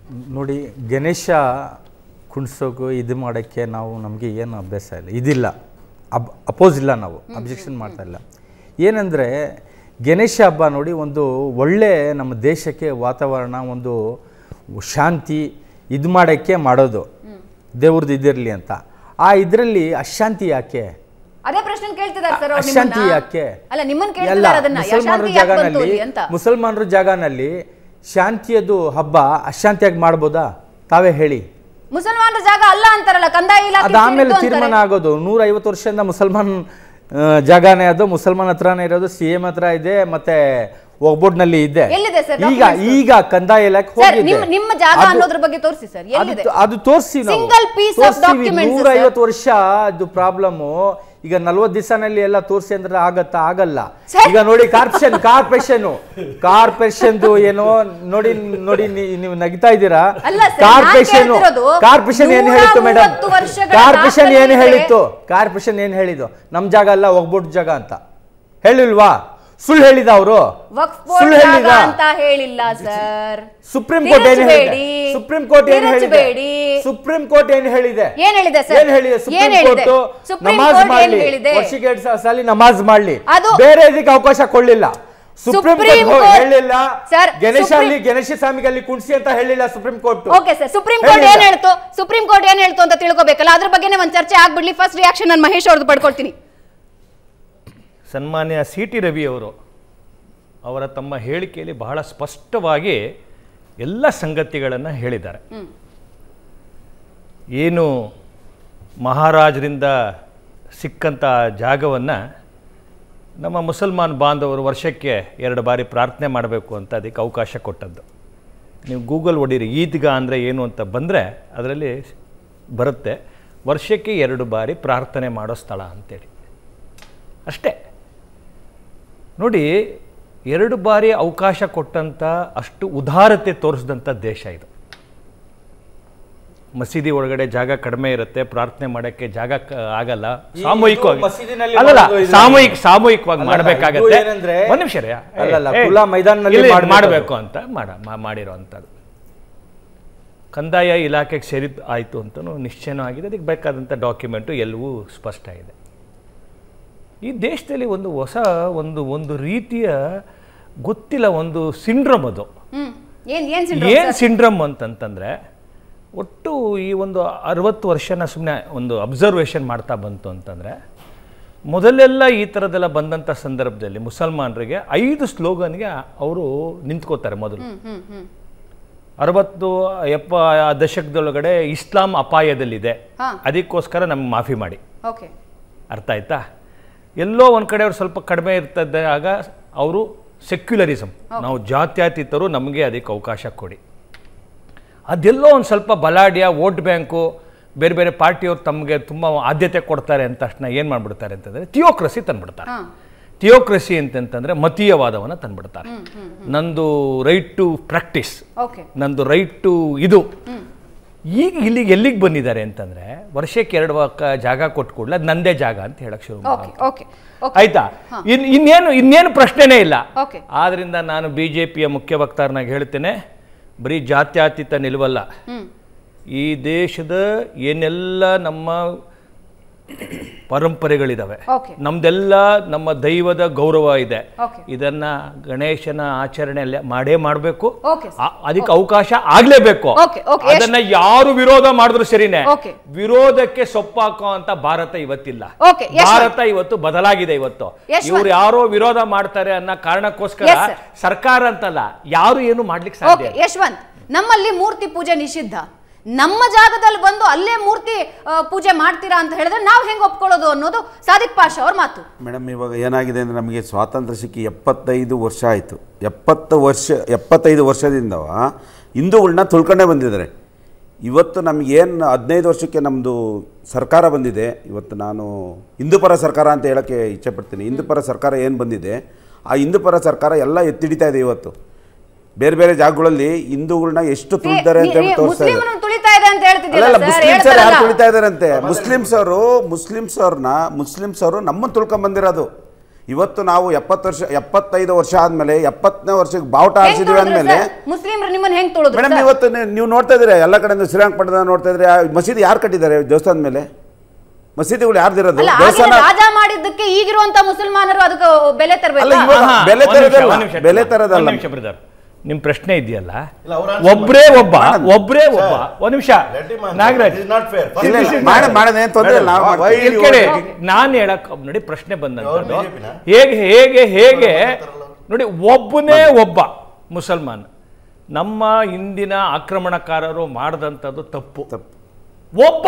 ನೋಡಿ ಗಣೇಶ ಕುಣಿಸೋಕು ಇದು ಮಾಡೋಕ್ಕೆ ನಾವು ನಮಗೆ ಏನು ಅಭ್ಯಾಸ ಇಲ್ಲ ಇದಿಲ್ಲ ಅಬ್ ಅಪೋಸ್ ಇಲ್ಲ ನಾವು ಅಬ್ಜೆಕ್ಷನ್ ಮಾಡ್ತಾ ಇಲ್ಲ ಏನಂದರೆ ಗಣೇಶ ಹಬ್ಬ ನೋಡಿ ಒಂದು ಒಳ್ಳೆ ನಮ್ಮ ದೇಶಕ್ಕೆ ವಾತಾವರಣ ಒಂದು ಶಾಂತಿ ಇದು ಮಾಡೋಕ್ಕೆ ಮಾಡೋದು ದೇವ್ರದ್ದು ಇದಿರಲಿ ಅಂತ ಆ ಇದರಲ್ಲಿ ಅಶಾಂತಿ ಯಾಕೆ ಅದೇ ಪ್ರಶ್ನೆ ಕೇಳ್ತಿದ್ದಾರೆ ಸರ್ ಅವ್ರು ಅಶಾಂತಿ ನಿಮ್ಮನ್ನ. ಯಾಕೆ ಅಲ್ಲ ನಿಮ್ಮನ್ನ ಎಲ್ಲ ಕೇಳ್ತಿದ್ದಾರೆ ಅದನ್ನ ಮುಸಲ್ಮಾನರ ಅಶಾಂತಿ ಯಾಕೆ ಬಂತು ಜಾಗನಲ್ಲಿ ಇಲ್ಲಿ ಅಂತ ಮುಸಲ್ಮಾನರ ಜಾಗನಲ್ಲಿ ಶಾಂತಿಯದು ಹಬ್ಬ ಅಶಾಂತಿಯಾಗಿ ಮಾಡ್ಬೋದಾ ತಾವೇ ಹೇಳಿ ಮುಸಲ್ಮಾನರ ಜಾಗ ಅಲ್ಲ ಅಂತಾರಲ್ಲ ಕಂದಾಯ ಇಲಾಖೆ ಅದಾದ್ಮೇಲೆ ಸೀಮಿತ ಅಂತಾರೆ. ತೀರ್ಮಾನ ಆಗೋದು ನೂರ ಐವತ್ತು ವರ್ಷದಿಂದ ಮುಸಲ್ಮಾನ್ ಆ, ಜಾಗನೇ ಅದು ಮುಸಲ್ಮಾನ್ ಹತ್ರನೇ ಇರೋದು ಸಿ ಎಂ ಹತ್ರ ಇದೆ ಮತ್ತೆ ಒಗ್ಬೋಡ್ನಲ್ಲಿ ಇದೆ ಎಲ್ಲಿದೆ sir ಈಗ documents? ಈಗ ಕಂದಾಯ ಇಲಾಖೆ ಸರ್ ಹೋಗಿದೆ ನಿಮ್ಮ ನಿಮ್ಮ ಜಾಗ ಅದು- ಅನ್ನೋದ್ರ ಬಗ್ಗೆ ತೋರಿಸಿ ಸರ್ ಎಲ್ಲಿದೆ ಅದು- ಅದು ತೋರಿಸಿ Single piece of documents, ನೂರ ಐವತ್ತು ವರ್ಷ ಅದು ಪ್ರಾಬ್ಲಮ್ ಈಗ ನಲ್ವತ್ತು ದಿವಸನಲ್ಲಿ ಎಲ್ಲ ತೋರಿಸಿ ಅಂದ್ರೆ ಆಗತ್ತಾ ಆಗಲ್ಲ Sir. ಈಗ ನೋಡಿ ಕಾರ್ಪೊರೇಷನ್ ಕಾರ್ಪೊರೇಷನ್ ಕಾರ್ಪೊರೇಷನ್ ಏನೋ ನೋಡಿ ನೋಡಿ ನೀ- ನೀವು ನಗಿತಾ ಇದ್ದೀರಾ ಅಲ್ಲ sir, ನಾನ್ ಕಾರ್ಪೊರೇಷನ್ ಕೇಳ್ತಿರೋದು ಕಾರ್ಪೊರೇಷನ್ ಏನ್ ನೂರ ಹೇಳಿತ್ತು ಮೇಡಮ್ ಮೂವತ್ತು ವರ್ಷಗಳ ಕಾರ್ಪೊರೇಷನ್ ಏನ್ ದಾಖಲೆ ಹೇಳಿತ್ತು ಕಾರ್ಪೊರೇಷನ್ ಏನ್ ಹೇಳಿದ್ದು ನಮ್ ಜಾಗ ಅಲ್ಲ ಹೋಗ್ಬಿಟ್ಟು ಜಾಗ ಅಂತ ಹೇಳಿಲ್ವಾ ಸುಳ್ಳು ಹೇಳಿದ ಅವರು ವಕ್ಫ್ ಬೋರ್ಡ್ ಜಾಗ ಅಂತ ಹೇಳಿಲ್ಲ ಸರ್ ಸುಪ್ರೀಂ ಕೋರ್ಟ್ ಏನ್ ಹೇಳಿದೆ ತಿರುಚಬೇಡಿ. ಸುಪ್ರೀಂ ಕೋರ್ಟ್ ಏನ್ ಹೇಳಿದೆ ತಿರುಚಬೇಡಿ. ಸುಪ್ರೀಂ ಕೋರ್ಟ್ ಏನ್ ಹೇಳಿದೆ ಏನ್ ಹೇಳಿದೆ ಸರ್? ಏನ್ ಹೇಳಿದೆ ಏನ್ ಸುಪ್ರೀಂ ಹೇಳಿದೆ? ಕೋರ್ಟ್ ಸುಪ್ರೀಂ ನಮಾಜ್ ಕೋರ್ಟ್ ಏನ್ ಮಾಡ್ಲಿ ಹೇಳಿದೆ? ವರ್ಷಕ್ಕೆ ಎರಡ್ ಸಾವಿರ ಸಾಲಿ ನಮಾಜ್ ಮಾಡ್ಲಿ ಅದು- ಬೇರೆ ಇದಕ್ಕೆ ಅವಕಾಶ ಕೊಡ್ಲಿಲ್ಲ ಸುಪ್ರೀಂ ಸುಪ್ರೀಂ ಕೋರ್ಟ್ ಕೋರ್ಟ್- ಹೇಳಿಲ್ಲ ಸರ್, ಗಣೇಶ ಸುಪ್ರೀಂ- ಅಲ್ಲಿ ಗಣೇಶ ಸ್ವಾಮಿಗೆ ಅಲ್ಲಿ ಕುಣಿಸಿ ಅಂತ ಹೇಳಿಲ್ಲ supreme court okay sir supreme court ಏನ್ ಹೇಳ್ತು ಸುಪ್ರೀಂ ಕೋರ್ಟ್ ಏನ್ ಹೇಳ್ತು ಅಂತ ತಿಳ್ಕೊಬೇಕಲ್ಲ ಅದ್ರ ಬಗ್ಗೆನೇ ಒಂದ್ ಚರ್ಚೆ ಆಗ್ಬಿಡ್ಲಿ ಫಸ್ಟ್ ರಿಯಾಕ್ಷನ್ ನಾನು ಮಹೇಶ್ ಅವ್ರದ್ದು ಪಡ್ಕೊಳ್ತೀನಿ ಸನ್ಮಾನ್ಯ ಸಿ ಟಿ ರವಿಯವರು ಅವರ ತಮ್ಮ ಹೇಳಿಕೆಯಲ್ಲಿ ಬಹಳ ಸ್ಪಷ್ಟವಾಗಿ ಎಲ್ಲ ಸಂಗತಿಗಳನ್ನು ಹೇಳಿದ್ದಾರೆ ಏನು ಮಹಾರಾಜರಿಂದ ಸಿಕ್ಕಂಥ ಜಾಗವನ್ನು ನಮ್ಮ ಮುಸಲ್ಮಾನ್ ಬಾಂಧವರು ವರ್ಷಕ್ಕೆ ಎರಡು ಬಾರಿ ಪ್ರಾರ್ಥನೆ ಮಾಡಬೇಕು ಅಂತ ಅದಕ್ಕೆ ಅವಕಾಶ ಕೊಟ್ಟದ್ದು ನೀವು ಗೂಗಲ್ ಹೊಡೀರಿ ಈದ್ಗಾ ಅಂದರೆ ಏನು ಅಂತ ಬಂದರೆ ಅದರಲ್ಲಿ ಬರುತ್ತೆ ವರ್ಷಕ್ಕೆ ಎರಡು ಬಾರಿ ಪ್ರಾರ್ಥನೆ ಮಾಡೋ ಸ್ಥಳ ಅಂತೇಳಿ ಅಷ್ಟೇ ನೋಡಿ ಎರಡು ಬಾರಿ ಅವಕಾಶ ಕೊಟ್ಟಂಥ ಅಷ್ಟು ಉದಾರತೆ ತೋರಿಸಿದಂಥ ದೇಶ ಇದು ಮಸೀದಿ ಒಳಗಡೆ ಜಾಗ ಕಡಿಮೆ ಇರುತ್ತೆ ಪ್ರಾರ್ಥನೆ ಮಾಡೋಕ್ಕೆ ಜಾಗ ಕ- ಆಗಲ್ಲ ಈ ಸಾಮೂಹಿಕವಾಗಿ ಇದು ಮಸೀದಿನಲ್ಲಿ ಅಲ್ಲಲ್ಲ ಮಾಡೋದು ಇದು- ಸಾಮೂಹಿಕ ಸಾಮೂಹಿಕವಾಗಿ ಅಲ್ಲ, ಮಾಡಬೇಕಾಗತ್ತೆ ಇದು ಏನಂದ್ರೆ- ಒಂದು ನಿಮಿಷ ರೀ. ಏ, ಅಲ್ಲಲ್ಲ, ಏ, ಖುಲ್ಲಾ ಮೈದಾನದಲ್ಲಿ ಇಲ್ಲಿ ಮಾಡ್ಬೇಕು ಮಾಡಬೇಕು ಅಂತ ಮಾಡ ಮಾ- ಮಾಡಿರೋವಂಥದ್ದು ಕಂದಾಯ ಇಲಾಖೆಗೆ ಸೇರಿದ್ದು ಆಯಿತು ಅಂತಲೂ ನಿಶ್ಚಯನೂ ಆಗಿದೆ ಅದಕ್ಕೆ ಬೇಕಾದಂಥ ಡಾಕ್ಯುಮೆಂಟು ಎಲ್ಲವೂ ಸ್ಪಷ್ಟ ಇದೆ ಈ ದೇಶದಲ್ಲಿ ಒಂದು ಹೊಸ ಒಂದು ಒಂದು ರೀತಿಯ ಗೊತ್ತಿಲ್ಲ ಒಂದು ಸಿಂಡ್ರಮ್ ಅದು ಹ್ಮ್ ಏನ್ ಏನ್ syndrome ಏನು sir? ಸಿಂಡ್ರಮ್ ಅಂತಂತಂದರೆ ಒಟ್ಟು ಈ ಒಂದು ಅರವತ್ತು ವರ್ಷನ ಸುಮ್ಮನೆ ಒಂದು ಅಬ್ಸರ್ವೇಷನ್ ಮಾಡ್ತಾ ಬಂತು ಅಂತಂದರೆ ಮೊದಲೆಲ್ಲ ಈ ಥರದ್ದೆಲ್ಲ ಬಂದಂಥ ಸಂದರ್ಭದಲ್ಲಿ ಮುಸಲ್ಮಾನರಿಗೆ ಐದು ಸ್ಲೋಗನ್ಗೆ ಅವರು ನಿಂತ್ಕೋತಾರೆ ಮೊದಲು ಅರವತ್ತು ಎಪ್ಪ ಆ ದಶಕದೊಳಗಡೆ ಇಸ್ಲಾಂ ಅಪಾಯದಲ್ಲಿದೆ ಹಾ. ಅದಕ್ಕೋಸ್ಕರ ನಮ್ಗೆ ಮಾಫಿ ಮಾಡಿ ಓಕೆ ಅರ್ಥ ಆಯ್ತಾ ಎಲ್ಲೋ ಒಂದು ಕಡೆ ಅವ್ರು ಸ್ವಲ್ಪ ಕಡಿಮೆ ಇರ್ತದೆ ಆಗ ಅವರು ಸೆಕ್ಯುಲರಿಸಮ್ ನಾವು ಜಾತ್ಯತೀತರು ನಮಗೆ ಅದಕ್ಕೆ ಅವಕಾಶ ಕೊಡಿ ಅದೆಲ್ಲೋ ಒಂದು ಸ್ವಲ್ಪ ಬಲಾಢ್ಯ ವೋಟ್ ಬ್ಯಾಂಕು ಬೇರೆ ಬೇರೆ ಪಾರ್ಟಿಯವ್ರು ತಮಗೆ ತುಂಬ ಆದ್ಯತೆ ಕೊಡ್ತಾರೆ ಅಂತ ತಕ್ಷಣ ಏನು ಮಾಡಿಬಿಡ್ತಾರೆ ಅಂತಂದರೆ ಥಿಯೋಕ್ರಸಿ ತಂದ್ಬಿಡ್ತಾರೆ ಥಿಯೋಕ್ರಸಿ ಅಂತಂತಂದರೆ ಮತೀಯವಾದವನ್ನು ತಂದ್ಬಿಡ್ತಾರೆ ನಂದು ರೈಟ್ ಟು ಪ್ರಾಕ್ಟೀಸ್ ಓಕೆ ನಂದು ರೈಟ್ ಟು ಇದು ಈಗ ಇಲ್ಲಿಗೆ ಎಲ್ಲಿಗೆ ಬಂದಿದ್ದಾರೆ ಅಂತಂದ್ರೆ ವರ್ಷಕ್ಕೆ ಎರಡು ವಕ್ಕ ಜಾಗ ಕೊಟ್ಟು ಕೂಡಲೇ ಅದು ನಂದೇ ಜಾಗ ಅಂತ ಹೇಳಕ್ ಶುರು ಓಕೆ ಮಾಡೋದು. ಓಕೆ ಓಕೆ ಆಯ್ತಾ ಇನ್ ಇನ್ನೇನು ಇನ್ನೇನು ಪ್ರಶ್ನೆನೇ ಇಲ್ಲ ಓಕೆ ಆದ್ರಿಂದ ನಾನು ಬಿ ಜೆ ಪಿಯ ಮುಖ್ಯ ವಕ್ತಾರನಾಗಿ ಹೇಳ್ತೇನೆ ಬರೀ ಜಾತ್ಯತೀತ ನಿಲ್ವಲ್ಲ ಈ ದೇಶದ ಏನೆಲ್ಲ ನಮ್ಮ ಪರಂಪರೆಗಳಿದಾವೆ Okay. ನಮ್ದೆಲ್ಲ ನಮ್ಮ ದೈವದ ಗೌರವ ಇದೆ Okay. ಇದನ್ನ ಗಣೇಶನ ಆಚರಣೆ ಮಾಡೇ ಮಾಡಬೇಕು Okay, sir. ಅದಕ್ಕೆ ಅವಕಾಶ ಆಗ್ಲೇಬೇಕು Okay, okay, ಎಷ್ಟು- ಅದನ್ನ ಯಾರು ವಿರೋಧ ಮಾಡಿದ್ರು ಸರಿನೇ Okay. ವಿರೋಧಕ್ಕೆ ಸೊಪ್ಪಾಕೋ ಅಂತ ಭಾರತ ಇವತ್ತಿಲ್ಲ Okay, ಯಶವಂತ್. ಭಾರತ ಇವತ್ತು ಬದಲಾಗಿದೆ ಇವತ್ತು ಯಶವಂತ್. ಇವ್ರು ಯಾರೋ ವಿರೋಧ ಮಾಡ್ತಾರೆ ಅನ್ನೋ ಕಾರಣಕ್ಕೋಸ್ಕರ Yes, sir. ಸರ್ಕಾರ ಅಂತಲ್ಲ ಯಾರು ಏನು ಮಾಡ್ಲಿಕ್ಕೆ ಓಕೆ ಸಾಧ್ಯ ಇಲ್ಲ. ಯಶವಂತ್ ನಮ್ಮಲ್ಲಿ ಮೂರ್ತಿ ಪೂಜೆ ನಿಷಿದ್ಧ ನಮ್ಮ ಜಾಗದಲ್ಲಿ ಬಂದು ಅಲ್ಲೇ ಮೂರ್ತಿ ಆ, ಪೂಜೆ ಮಾಡ್ತೀರಾ ಅಂತ ಹೇಳಿದ್ರೆ ನಾವು ಹೆಂಗ್ ಒಪ್ಕೊಳ್ಳೋದು ಅನ್ನೋದು ಸಾದಿಕ್ ಪಾಷಾ ಅವ್ರ ಮಾತು ಮೇಡಮ್ ಇವಾಗ ಏನಾಗಿದೆ ಅಂದರೆ ನಮಗೆ ಸ್ವಾತಂತ್ರ್ಯ ಸಿಕ್ಕಿ ಎಪ್ಪತ್ತೈದು ವರ್ಷ ಆಯಿತು ಎಪ್ಪತ್ತು ವರ್ಷ ಎಪ್ಪತ್ತೈದು ವರ್ಷದಿಂದ ಹಿಂದೂಗಳನ್ನ ತುಳ್ಕೊಂಡೇ ಬಂದಿದ್ದಾರೆ ಇವತ್ತು ನಮಗೇನು ಹದಿನೈದು ವರ್ಷಕ್ಕೆ ನಮ್ಮದು ಸರ್ಕಾರ ಬಂದಿದೆ ಇವತ್ತು ನಾನು ಹಿಂದೂಪರ ಸರ್ಕಾರ ಅಂತ ಹೇಳೋಕ್ಕೆ ಇಚ್ಛೆಪಡ್ತೀನಿ ಹಿಂದೂಪರ ಸರ್ಕಾರ ಏನು ಬಂದಿದೆ ಆ ಹಿಂದೂಪರ ಸರ್ಕಾರ ಎಲ್ಲ ಎತ್ತಿಡಿತಾ ಇದೆ ಇವತ್ತು ಬೇರೆ ಬೇರೆ ಜಾಗಗಳಲ್ಲಿ ಹಿಂದೂಗಳನ್ನ ಎಷ್ಟು ತುಳಿತಾರೆ ಅಂತ ಹೇಳಿ ತೋರಿಸ್ತಾ ಇದೆ ಮುಸ್ಲಿಮರನ್ನು ತುಳಿತಾ ಇದೆ ಅಂತ ಹೇಳ್ತಿದ್ದೀರಾ ಅಲ್ಲ ಸರ್ ಮುಸ್ಲಿಮ್ಸ್ ಯಾರು ಹೇಳ್ತಾರಲ್ಲ. ತುಳಿತಾ ಇದಾರಂತೆ ಮುಸ್ಲಿಮ್ಸ್ ಅವರು ಮುಸ್ಲಿಮ್ಸ್ ಅವ್ರನ್ನ ಮುಸ್ಲಿಮ್ಸ್ ಅವರು ನಮ್ಮನ್ನು ತುಳ್ಕೊಂಡ್ ಬಂದಿರೋದು ಇವತ್ತು ನಾವು ಎಪ್ಪತ್ತು ವರ್ಷ ಎಪ್ಪತ್ತೈದು ವರ್ಷ ಆದಮೇಲೆ ಎಪ್ಪತ್ತನೇ ವರ್ಷಕ್ಕೆ ಬಾವುಟ ಹೆಂಗ್ ಹಾರಿಸಿದ್ವಿ ತುಳಿದ್ರು ಅಂದಮೇಲೆ ಸರ್? ಮುಸ್ಲಿಮ್ರು ನಿಮ್ಮನ್ನ ಹೆಂಗ್ ತುಳಿದ್ರು ಮೇಡಮ್ ಸರ್? ಇವತ್ತು ನೀ- ನೀವು ನೋಡ್ತಾ ಇದ್ದೀರಾ ಎಲ್ಲ ಕಡೆಯಿಂದ ಶ್ರೀರಂಗಪಟ್ಟಣ ನೋಡ್ತಾ ಇದ್ರೆ ಮಸೀದಿ ಯಾರು ಕಟ್ಟಿದ್ದಾರೆ ದೇವಸ್ಥಾನದ ಮೇಲೆ ಮಸೀದಿಗಳು ಯಾರ್ದಿರೋದು ಅಲ್ಲ ಆಗಿನ ದೇವಸ್ಥಾನ ರಾಜ ಮಾಡಿದ್ದಕ್ಕೆ ಈಗಿರುವಂತ ಮುಸಲ್ಮಾನರು ಅದಕ್ಕೆ ಬೆಲೆ ಅಲ್ಲ ತರಬೇಕು ಇವಾಗ ಆಹಾ, ಬೆಲೆ ಒಂದ್ ನಿಮಿಷ, ತರೋದಲ್ಲ ಒಂದ್ ನಿಮಿಷ, ಬೆಲೆ ಒಂದ್ ತರೋದಲ್ಲ ನಿಮಿಷ ಬ್ರದರ್ ನಿಮ್ ಪ್ರಶ್ನೆ ಇದೆಯಲ್ಲ ಇಲ್ಲ, ಅವ್ರ answer ಒಬ್ರೇ ಒಬ್ಬ Madam, ಒಬ್ರೇ ಒಬ್ಬ ಒಂದ್ ನಿಮಿಷ Let him answer. Nagaraj It is not fair. ಇಲ್ಲ This ಇಲ್ಲ is ಮಾಡ not- ಮಾಡೋದೇನು ತೊಂದರೆ ಇಲ್ಲ ನಾವು Madam, ಮಾಡ್ತೀವಿ. why ಇಲ್ಲಿ ಕೇಳಿ you- ನಾನು ಹೇಳಕ್ ನೋಡಿ ಪ್ರಶ್ನೆ ಬಂದಂತದ್ದು ಅವ್ರು BJP ನ? ಹೇಗೆ ಹೇಗೆ ಹೇಗೆ ನೋಡಿ ಒಬ್ಬನೇ ಒಬ್ಬ ಮುಸಲ್ಮಾನ್ ನಮ್ಮ ಇಂದಿನ ಆಕ್ರಮಣಕಾರರು ಮಾಡಿದಂಥದ್ದು ತಪ್ಪು ಒಬ್ಬ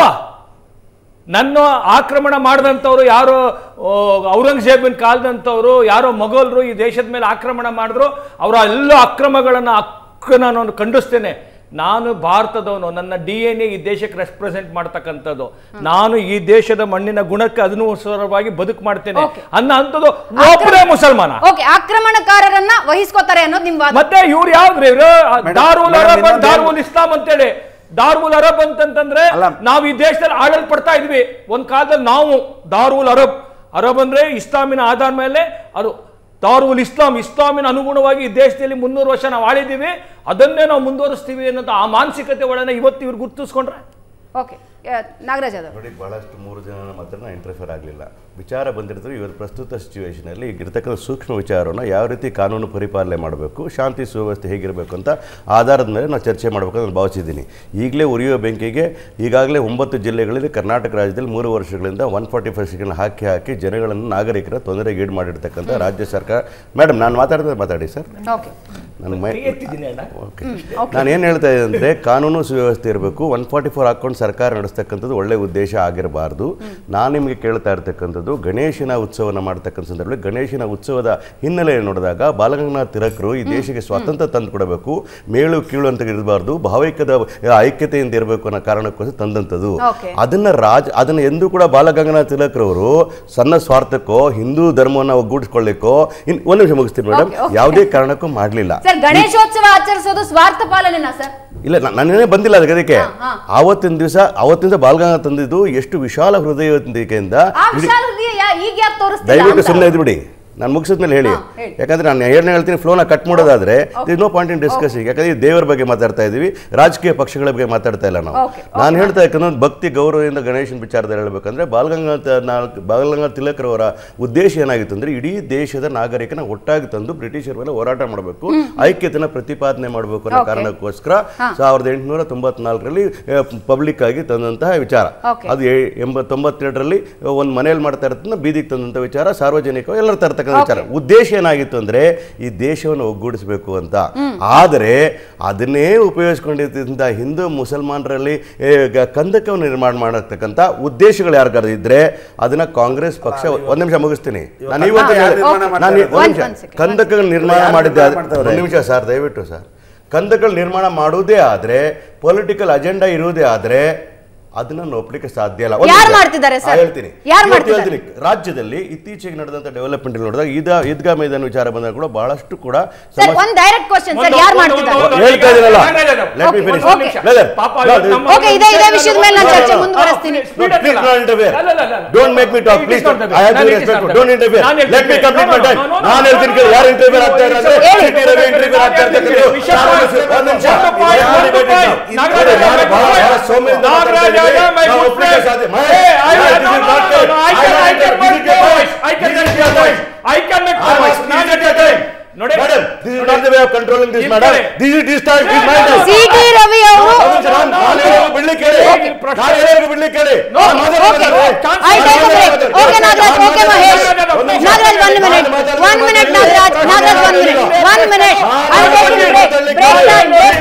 ನನ್ನ ಆಕ್ರಮಣ ಮಾಡಿದಂಥವ್ರು ಯಾರೋ ಆ, ಔರಂಗಜೇಬನ್ ಕಾಲದಂಥವ್ರು ಯಾರೋ ಮೊಘಲರು ಈ ದೇಶದ ಮೇಲೆ ಆಕ್ರಮಣ ಮಾಡಿದ್ರು ಅವರ ಎಲ್ಲ ಅಕ್ರಮಗಳನ್ನು ಅಕ್ಕ ನಾನು ಖಂಡಿಸ್ತೇನೆ ನಾನು ಭಾರತದವನು ನನ್ನ ಡಿ ಎನ್ ಎ ಈ ದೇಶಕ್ಕೆ ರೆಪ್ರೆಸೆಂಟ್ ಮಾಡ್ತಕ್ಕಂಥದ್ದು ನಾನು ಈ ದೇಶದ ಮಣ್ಣಿನ ಗುಣಕ್ಕೆ ಅನುಸಾರವಾಗಿ ಬದುಕು ಮಾಡ್ತೇನೆ Okay. ಅನ್ನೋ ಅಂಥದ್ದು ಒಬ್ಬರೇ ಮುಸಲ್ಮಾನ ಓಕೆ ಆಕ್ರಮಣಕಾರರನ್ನ ವಹಿಸ್ಕೋತಾರೆ ಅನ್ನೋದು ನಿಮ್ ವಾದ ಮತ್ತೆ ಇವ್ರು ಯಾವ್ದ್ರಿ ಇವ್ರು Madam, ದಾರುಲ್ madam, ಅರಬ್ ಇನ್ನೊಂದು ದಾರುಲ್ ಇಸ್ಲಾಂ ಅಂತೇಳಿ ದಾರುಲ್ ಅರಬ್ ಅಂತಂತಂದ್ರೆ ಅಲ್ಲ. ನಾವು ಈ ದೇಶದಲ್ಲಿ ಆಡಲ್ಪಡ್ತಾ ಇದ್ವಿ ಒಂದ್ ಕಾಲದಲ್ಲಿ ನಾವು ದಾರುಲ್ ಅರಬ್ ಅರಬ್ ಅಂದ್ರೆ ಇಸ್ಲಾಮಿನ ಆಧಾರ ಮೇಲೆ ಅದು ದಾರುಲ್ ಇಸ್ಲಾಂ ಇಸ್ಲಾಮಿನ ಅನುಗುಣವಾಗಿ ಈ ದೇಶದಲ್ಲಿ ಮುನ್ನೂರು ವರ್ಷ ನಾವು ಆಳಿದ್ದೀವಿ ಅದನ್ನೇ ನಾವು ಮುಂದುವರಿಸ್ತೀವಿ ಅನ್ನೋದು ಆ ಮಾನಸಿಕತೆ ಒಳನ ಇವತ್ತು ಇವ್ರು ಗುರುತಿಸ್ಕೊಂಡ್ರೆ ಓಕೆ ನಾಗರಾಜ್ ಯಾದವ್ ನೋಡಿ ಬಹಳಷ್ಟು ಮೂರು ಜನ ಮಾತ್ರ ಇಂಟರ್ಫಿಯರ್ ಆಗಲಿಲ್ಲ ವಿಚಾರ ಬಂದಿರ್ತಾರೆ ಇವತ್ತು ಪ್ರಸ್ತುತ ಸಿಚುವೇಶನಲ್ಲಿ ಇರ್ತಕ್ಕಂಥ ಸೂಕ್ಷ್ಮ ವಿಚಾರವನ್ನು ಯಾವ ರೀತಿ ಕಾನೂನು ಪರಿಪಾಲನೆ ಮಾಡಬೇಕು ಶಾಂತಿ ಸುವ್ಯವಸ್ಥೆ ಹೇಗಿರಬೇಕು ಅಂತ ಆಧಾರದ ಮೇಲೆ ನಾವು ಚರ್ಚೆ ಮಾಡಬೇಕು ಅಂತ ನಾನು ಭಾವಿಸಿದ್ದೀನಿ ಈಗಲೇ ಉರಿಯುವ ಬೆಂಕಿಗೆ ಈಗಾಗಲೇ ಒಂಬತ್ತು ಜಿಲ್ಲೆಗಳಲ್ಲಿ ಕರ್ನಾಟಕ ರಾಜ್ಯದಲ್ಲಿ ಮೂರು ವರ್ಷಗಳಿಂದ ಒನ್ ಫಾರ್ಟಿ ಫೈವ್ ಸೆಕೆಂಡ್ ಹಾಕಿ ಹಾಕಿ ಜನಗಳನ್ನು ನಾಗರಿಕರ ತೊಂದರೆಗೀಡು ಮಾಡಿರ್ತಕ್ಕಂಥ ರಾಜ್ಯ ಸರ್ಕಾರ ಮೇಡಮ್ ನಾನು ಮಾತಾಡಿದ್ರೆ ಮಾತಾಡಿ ಸರ್ ಓಕೆ ನನಗೆ ಮೈ ಎತ್ತಿದ್ದೀನಿ ಅಣ್ಣ ಓಕೆ ನಾನು ಏನು ಹೇಳ್ತಾ ಇದ್ದೆ ಅಂದರೆ ಕಾನೂನು ಸುವ್ಯವಸ್ಥೆ ಇರಬೇಕು ಒನ್ ಫಾರ್ಟಿ ಫೋರ್ ಹಾಕೊಂಡು ಸರ್ಕಾರ ನಡೆಸ್ತಕ್ಕಂಥದ್ದು ಒಳ್ಳೆ ಉದ್ದೇಶ ಆಗಿರಬಾರ್ದು ನಾನು ನಿಮಗೆ ಕೇಳ್ತಾ ಇರ್ತಕ್ಕಂಥದ್ದು ಗಣೇಶನ ಉತ್ಸವನ ಮಾಡ್ತಕ್ಕಂಥ ಸಂದರ್ಭದಲ್ಲಿ ಗಣೇಶನ ಉತ್ಸವದ ಹಿನ್ನೆಲೆ ನೋಡಿದಾಗ ಬಾಲಗಂಗಾಧರ ತಿಲಕರು ಈ ದೇಶಕ್ಕೆ ಸ್ವಾತಂತ್ರ್ಯ ತಂದು ಕೊಡಬೇಕು ಮೇಳು ಕೀಳು ಅಂತ ಇರಬಾರ್ದು ಭಾವೈಕ್ಯದ ಐಕ್ಯತೆಯಿಂದ ಇರಬೇಕು ಅನ್ನೋ ಕಾರಣಕ್ಕೋಸ್ಕರ ತಂದಂಥದ್ದು Okay. ಅದನ್ನ ರಾಜ ಅದನ್ನ ಎಂದೂ ಕೂಡ ಬಾಲಗಂಗಾಧರ ತಿಲಕರವರು ಸಣ್ಣ ಸ್ವಾರ್ಥಕ್ಕೋ ಹಿಂದೂ ಧರ್ಮವನ್ನು ಒಗ್ಗೂಡಿಸ್ಕೊಳ್ಳಿಕ್ಕೋ ಇನ್ ಒಂದು ನಿಮಿಷ ಮುಗಿಸ್ತೀನಿ ಮೇಡಮ್ Okay, okay. ಯಾವುದೇ ಕಾರಣಕ್ಕೂ ಮಾಡಲಿಲ್ಲ ಸರ್ ಗಣೇಶೋತ್ಸವ ಆಚರಿಸೋದು ಸ್ವಾರ್ಥ ಪಾಲನೆನಾ ಸರ್ ಇಲ್ಲ ನಾನೇ ಬಂದಿಲ್ಲ ಅದಕ್ಕೆ ಹಾ, ಹಾ. ಆವತ್ತಿನ ದಿವಸ ಆವತ್ತಿನ ಬಾಲಗಂಗಾಧರ ತಂದಿದ್ದು ಎಷ್ಟು ವಿಶಾಲ ಹೃದಯದಿಂದ ಆ ಇಡೀ- ವಿಶಾಲ ಹೃದಯ ಯಾ- ಈಗ ಯಾಕೆ ತೋರಿಸ್ತಿಲ್ಲ ದಯವಿಟ್ಟು ಅಂತ? ಸುಮ್ಮನೆ ಇದ್ಬಿಡಿ ನಾನು ಮುಗಿಸಿದ್ಮೇಲೆ ಹೇಳಿ ಹಾ, ಹೇಳಿ. ಯಾಕಂದ್ರೆ ನಾನು ಏನೇ ಹೇಳ್ತೀನಿ ಫ್ಲೋನ ಕಟ್ ಮಾಡೋದಾದ್ರೆ this no point in discussing ಯಾಕಂದ್ರೆ ಈ ದೇವರ ಬಗ್ಗೆ ಮಾತಾಡ್ತಾ ಇದೀವಿ ರಾಜಕೀಯ ಪಕ್ಷಗಳ ಬಗ್ಗೆ ಮಾತಾಡ್ತಾ ಇಲ್ಲ ನಾವು Okay, ನಾನು ಹೇಳ್ತಾ ಯಾಕಂದ್ರೆ ಭಕ್ತಿ ಗೌರವದಿಂದ ಗಣೇಶನ ವಿಚಾರದಲ್ಲಿ ಹೇಳ್ಬೇಕಂದ್ರೆ ಬಾಲಗಂಗಾಧರ ಬಾಲಗಂಗಾಧರ ತಿಲಕರವರ ಉದ್ದೇಶ ಏನಾಗಿತ್ತು ಅಂದ್ರೆ ಇಡೀ ದೇಶದ ನಾಗರಿಕನ ಒಟ್ಟಾಗಿ ತಂದು ಬ್ರಿಟಿಷರ ಮೇಲೆ ಹೋರಾಟ ಮಾಡಬೇಕು ಐಕ್ಯತೆನ ಪ್ರತಿಪಾದನೆ ಮಾಡಬೇಕು ಅನ್ನೋ Okay. ಕಾರಣಕ್ಕೋಸ್ಕರ ಸಾವಿರದ ಎಂಟುನೂರ ತೊಂಬತ್ನಾಲ್ಕರಲ್ಲಿ ಪಬ್ಲಿಕ್ ಆಗಿ ತಂದಂತಹ ವಿಚಾರ Okay. ಅದು ಎ- ಎಂಬತ್ತೊಂಬತ್ತೆರಡರಲ್ಲಿ ಒಂದು ಮನೆಯಲ್ಲಿ ಮಾಡ್ತಾ ಇರೋದನ್ನ ಬೀದಿಗೆ ತಂದಂಥ ವಿಚಾರ ಸಾರ್ವಜನಿಕ ಎಲ್ಲರೂ ತರ್ತಕ್ಕಂಥ ವಿಚಾರ ಉದ್ದೇಶ ಏನಾಗಿತ್ತು ಅಂದ್ರೆ ಈ ದೇಶವನ್ನು ಒಗ್ಗೂಡಿಸಬೇಕು ಅಂತ ಆದರೆ ಅದನ್ನೇ ಉಪಯೋಗಿಸ್ಕೊಂಡಿದ್ದಂಥ ಹಿಂದೂ ಮುಸಲ್ಮಾನರಲ್ಲಿ ಏ, ಗ- ಕಂದಕವನ್ನು ನಿರ್ಮಾಣ ಮಾಡತಕ್ಕಂಥ ಉದ್ದೇಶಗಳು ಯಾರಿಗಾರು ಇದ್ರೆ ಅದನ್ನ ಕಾಂಗ್ರೆಸ್ ಪಕ್ಷ ಒಂದ್ ನಿಮಿಷ ಮುಗಿಸ್ತೀನಿ ನಾನು ಇವತ್ತು ಯಾರು ಹೇಳಿ- ನಿರ್ಮಾಣ ನಾನು ಮಾಡ್ತಾರೆ? ಒಂದ್ ನಿಮಿಷ ಒಂದ್ second. ಕಂದಕಗಳು ನಿರ್ಮಾಣ ಯಾರು ಮಾಡಿದ್ದೆ ನಿರ್ಮಾಣ ಮಾಡ್ತಾವ್ರೆ? ಒಂದು ನಿಮಿಷ ಸರ್ ದಯವಿಟ್ಟು ಸರ್ ಕಂದಕಗಳು ನಿರ್ಮಾಣ ಮಾಡುವುದೇ ಆದ್ರೆ ಪೊಲಿಟಿಕಲ್ ಅಜೆಂಡಾ ಇರುವುದೇ ಆದ್ರೆ ಅದನ್ನ ನಾವು ಒಪ್ಲಿಕ್ಕೆ ಸಾಧ್ಯ ಇಲ್ಲ ಒಂದ್ ಯಾರು ನಿಮಿಷ. ಮಾಡ್ತಿದ್ದಾರೆ ಆ, ಸರ್? ಹೇಳ್ತೀನಿ ಯಾರು ಇವತ್ತು ಮಾಡ್ತಿದ್ದಾರೆ? ಹೇಳ್ತೀನಿ ರಾಜ್ಯದಲ್ಲಿ ಇತ್ತೀಚೆಗೆ ನಡೆದಂತ ಡೆವಲಪ್ಮೆಂಟ್ ನೋಡಿದಾಗ ಇದ ಈದ್ಗಾ ಮೈದಾನ ವಿಚಾರ ಬಂದಾಗ ಕೂಡ ಬಹಳಷ್ಟು ಕೂಡ ಸರ್ ಸಮಸ್ಯೆ- ಒಂದ್ ಡೈರೆಕ್ಟ್ ಕ್ವಶನ್ ಸರ್ ಒಂದು- ಯಾರು ಒಂದು- ಮಾಡ್ತಿದ್ದಾರೆ ಒಂದು- ಒಂದು- ಹೇಳ್ತಾ ಇದ್ದೀನಲ್ಲ. Let Let me finish. Brother, ಪಾಪ no, ಇವತ್ತು ನಮ್ಮ- Okay, ಇದೇ- ಇದೇ ವಿಷಯದ ಮೇಲೆ ನಾನು ಚರ್ಚೆ ಮುಂದುವರಿಸ್ತೀನಿ. No, please don't interfere. ಅಲ್ಲ, ಅಲ್ಲ, ಅಲ್ಲ. Don't make me talk, It is please. not the way. I have ನಾನು to it is respect. not the Don't way. interfere. ನಾನು Let me ಹೇಳ್ತೀನಿ. complete my No, no, time. no, no, no, ನಾನು no, ಹೇಳ್ತೀನಿ ಕೇಳಿ. no, ಯಾರು no, interfere no, ಆಗ್ತಾ no, ಇದ್ದಾರೆ? ಹೇಳಿ. ಸಿ ಟಿ ರವಿ interfere ಆಗ್ತಾ ಇರ್ತಕ್ಕಂಥದ್ದು. ವಿಷಯ ನಾನು point. ಒಂದ್ ನಿಮಿಷ. ಒಂದು point, ಯಾರು ಒಂದು debate point. ಇಲ್ಲ. ನಾಗರಾಜ ನೋಡಿ, ನಾನು ಯಾದವ್ ಬಹಳ- ಬಹಳ my ಸೌಮ್ಯದಿಂದ ನಾಗರಾಜ ಮಾತಾಡ್ತಾ ಇದ್ದೀನಿ. ಯಾದವ್ my ನಾವು good ಒಪ್ಲಿಕ್ಕೆ friend. ಸಾಧ್ಯ. Mahesh, Hey, I- Mehsh, I- this no, is no, not no, fair. no, I can- I can This is make your your voice. voice. I can This is make your your voice. voice. I can make I your was voice. ನಾನು speaking at ಹೇಳ್ತೀನಿ. your time. ನೋಡಿ Madam, this is not the way of controlling this, ಇಲ್ಲಿ madam. ಕೇಳಿ. This is this time, this is my No, no, time. C T Ravi ಅವರು ಒಂದು ನಿಮಿಷ, ನಾನು- ನಾನು ಹೇಳೋದು ಬಿಡ್ಲಿಕ್ಕೆ ಹೇಳಿ. Okay, ಪ್ರಶ್ನೆ- ನಾನು ಹೇಳೋದು ಬಿಡ್ಲಿಕ್ಕೆ ಹೇಳಿ. No, ನಾನು ಮಾತಾಡೋದು okay. ಮಾತಾಡಿ. Chance- I take a break. Okay, Nagraj. Okay, Mahesh. ಒಂದು ನಿಮಿಷ. Nagraj, one minute. One minute, Nagraj. Nagraj, one minute. One minute. I'm taking a break. Break time. Break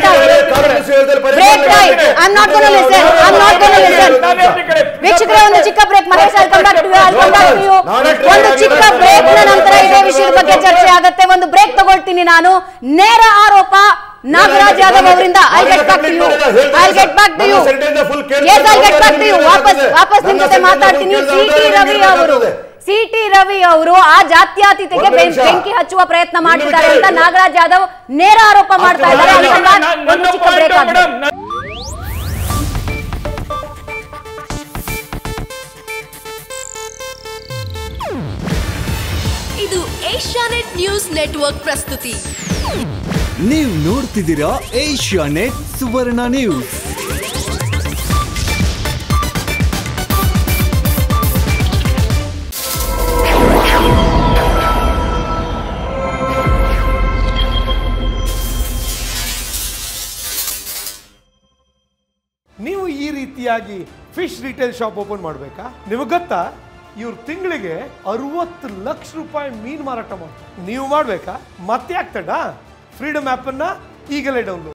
time. Break time. I'm not gonna listen. I'm not gonna listen. ವೀಕ್ಷಕರೇ ಒಂದು ಚಿಕ್ಕ break Mahesh I'll come back to you. I'll come back to you. ಒಂದು ಚಿಕ್ಕ break ನ ನಂತರ ಇದೇ ವಿಷಯದ ಬಗ್ಗೆ ಚರ್ಚೆ ಆಗತ್ತೆ ಒಂದು ಬ್ರೇಕ್ ತಗೊಳ್ತೀನಿ ನಾನು ನೇರ ಆರೋಪ ನಾಗರಾಜ್ ಯಾದವ್ ಅವರಿಂದ I get back to you I get back to you yes I get back to you ವಾಪಸ್ ವಾಪಸ್ ನಿಮ್ ಜೊತೆ ಮಾತಾಡ್ತೀನಿ ಸಿ ಟಿ ರವಿ ಅವರು ಸಿ ಟಿ ರವಿ ಅವರು ಆ ಜಾತ್ಯತೀತಕ್ಕೆ ಒಂದು ಬೆಂ- ನಿಮಿಷ. ಬೆಂಕಿ ಹಚ್ಚುವ ಪ್ರಯತ್ನ ಮಾಡ್ತಿದ್ದಾರೆ ನಿಮಿಷ. ಅಂತ ನಾಗರಾಜ್ ಯಾದವ್ ನೇರ ಆರೋಪ ಮಾಡ್ತಾ ಇದ್ದಾರೆ ಅದರಿಂದ ಒಂದು ಚಿಕ್ಕ ಬ್ರೇಕ್ ಆಗಿದೆ ಮೇಡಮ್ ಇದು ಏಷ್ಯಾನೆಟ್ ನ್ಯೂಸ್ ನೆಟ್ವರ್ಕ್ ಪ್ರಸ್ತುತಿ ನೀವು ನೋಡ್ತಿದ್ದೀರಾ ಏಷ್ಯಾ ನೆಟ್ ಸುವರ್ಣ ನ್ಯೂಸ್ ನೀವು ಈ ರೀತಿಯಾಗಿ ಫಿಶ್ ರಿಟೇಲ್ ಶಾಪ್ ಓಪನ್ ಮಾಡಬೇಕಾ ನಿಮಗೆ ಗೊತ್ತಾ ಇವ್ರು ತಿಂಗಳಿಗೆ ಅರವತ್ತು ಲಕ್ಷ ರೂಪಾಯಿ ಮೀನು ಮಾರಾಟ ಮಾಡ್ತಾರೆ ನೀವು ಮಾಡಬೇಕಾ ಮತ್ತೆ ಆಗ್ತಡ ಫ್ರೀಡಮ್ ಆ್ಯಪನ್ನು ಈಗಲೇ ಡೌನ್ಲೋಡ್